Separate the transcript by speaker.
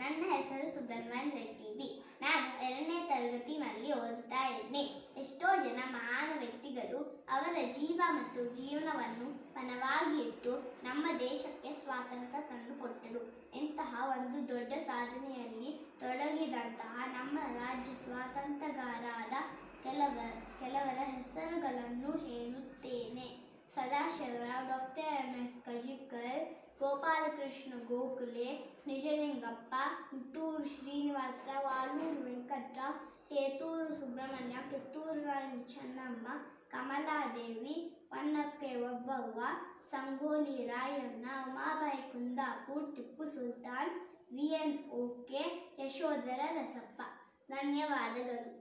Speaker 1: ನನ್ನ ಹೆಸರು ಸುಧನ್ವನ್ ರೆಡ್ಡಿ ಬಿ ನಾನು ಎರಡನೇ ತರಗತಿನಲ್ಲಿ ಓದುತ್ತಾ ಇದ್ದೇನೆ ಎಷ್ಟೋ ಜನ ಮಹಾನ್ ವ್ಯಕ್ತಿಗಳು ಅವರ ಜೀವ ಮತ್ತು ಜೀವನವನ್ನು ಪಣವಾಗಿ ಇಟ್ಟು ನಮ್ಮ ದೇಶಕ್ಕೆ ಸ್ವಾತಂತ್ರ್ಯ ತಂದುಕೊಟ್ಟರು ಇಂತಹ ಒಂದು ದೊಡ್ಡ ಸಾಧನೆಯಲ್ಲಿ ತೊಡಗಿದಂತಹ ನಮ್ಮ ರಾಜ್ಯ ಸ್ವಾತಂತ್ರ್ಯಗಾರಾದ ಕೆಲವ ಕೆಲವರ ಹೆಸರುಗಳನ್ನು ಹೇಳುತ್ತೇನೆ Sadashivarao doctor M S Kajikar Gopalakrishna Gokhale Nijalingappa ಹುಟ್ಟೂರು ಶ್ರೀನಿವಾಸರಾವ್ ಆಲೂರು ವೆಂಕಟ್ರಾವ್ ತೇತೂರು ಸುಬ್ರಹ್ಮಣ್ಯ ಕಿತ್ತೂರು ರಾಣಿ ಚೆನ್ನಮ್ಮ ಕಮಲಾದೇವಿ ಹೊನ್ನಕ್ಕೆ ಒಬ್ಬವ್ವ ಸಂಗೋಲಿ ರಾಯಣ್ಣ ಉಮಾಬಾಯಿ ಕುಂದಾಪುರ್ ಟಿಪ್ಪು ಸುಲ್ತಾನ್ ವಿ ಎನ್ ಓಕೆ ಯಶೋಧರ ರಸಪ್ಪ ಧನ್ಯವಾದಗಳು